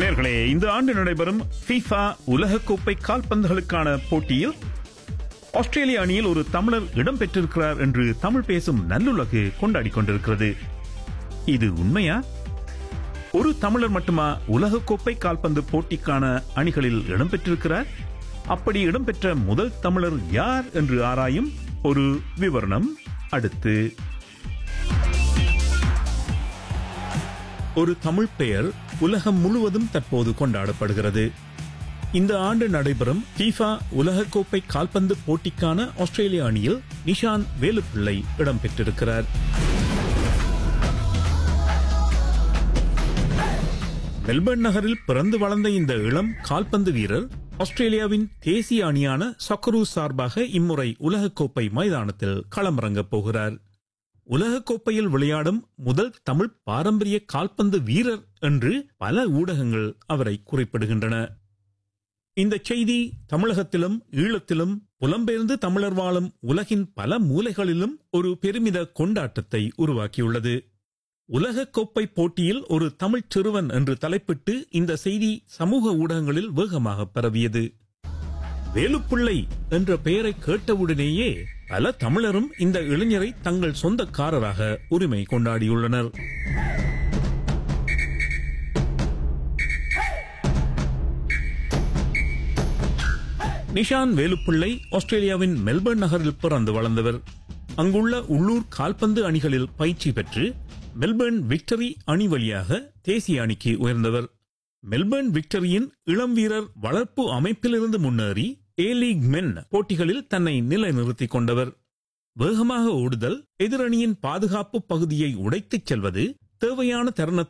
நேர்களே இந்த ஆண்டு நடைபெறும் FIFA உலகக்கோப்பை கால்பந்துகளுக்கான போட்டியில் ஆஸ்திரேலிய அணியில் ஒரு தமிழர் இடம் பெற்றிருக்கிறார் என்று தமிழ் பேசும் நல்லுலகு கொண்டாடிக் கொண்டிருக்கிறது இது உண்மையா ஒரு தமிழர் மட்டுமா உலகக்கோப்பை கால்பந்து போட்டிக்கான அணிகளில் இடம் பெற்றிருக்கிறார் அப்படி இடம்பெற்ற முதல் தமிழர் யார் என்று ஆராயும் ஒரு விவரணம் அடுத்து ஒரு தமிழ் பெயர் உலகம் முழுவதும் தற்போது கொண்டாடப்படுகிறது இந்த ஆண்டு நடைபெறும் FIFA உலகக்கோப்பை கால்பந்து போட்டிக்கான ஆஸ்திரேலிய அணியில் நிஷாந்த் வேலுப்பிள்ளை இடம்பெற்றிருக்கிறார் மெல்பர்ன் நகரில் பிறந்து வளர்ந்த இந்த இளம் கால்பந்து வீரர் ஆஸ்திரேலியாவின் தேசிய அணியான சொக்கரு சார்பாக இம்முறை உலகக்கோப்பை மைதானத்தில் களமிறங்கப் போகிறார் உலகக்கோப்பையில் விளையாடும் முதல் தமிழ் பாரம்பரிய கால்பந்து வீரர் என்று பல ஊடகங்கள் அவரை குறிப்பிடுகின்றன இந்த செய்தி தமிழகத்திலும் ஈழத்திலும் புலம்பெயர்ந்து தமிழர் வாழும் உலகின் பல மூலைகளிலும் ஒரு பெருமித கொண்டாட்டத்தை உருவாக்கியுள்ளது உலகக்கோப்பை போட்டியில் ஒரு தமிழ்ச் சிறுவன் என்று தலைப்பிட்டு இந்த செய்தி சமூக ஊடகங்களில் வேகமாக பரவியது வேலுப்பிள்ளை என்ற பெயரை கேட்டவுடனேயே பல தமிழரும் இந்த இளைஞரை தங்கள் சொந்தக்காரராக உரிமை கொண்டாடியுள்ளனர் நிஷான் வேலுப்பிள்ளை ஆஸ்திரேலியாவின் மெல்பர்ன் நகரில் பிறந்து வளர்ந்தவர் அங்குள்ள உள்ளூர் கால்பந்து அணிகளில் பயிற்சி பெற்று மெல்பர்ன் விக்டரி அணி வழியாக தேசிய அணிக்கு உயர்ந்தவர் மெல்பர்ன் விக்டரியின் இளம் வீரர் வளர்ப்பு அமைப்பிலிருந்து முன்னேறி ஏ லீக் மென் போட்டிகளில் தன்னை நிலைநிறுத்திக் கொண்டவர் வேகமாக ஓடுதல் எதிரணியின் பாதுகாப்பு பகுதியை உடைத்துச் செல்வது தேவையான தருணத்தில்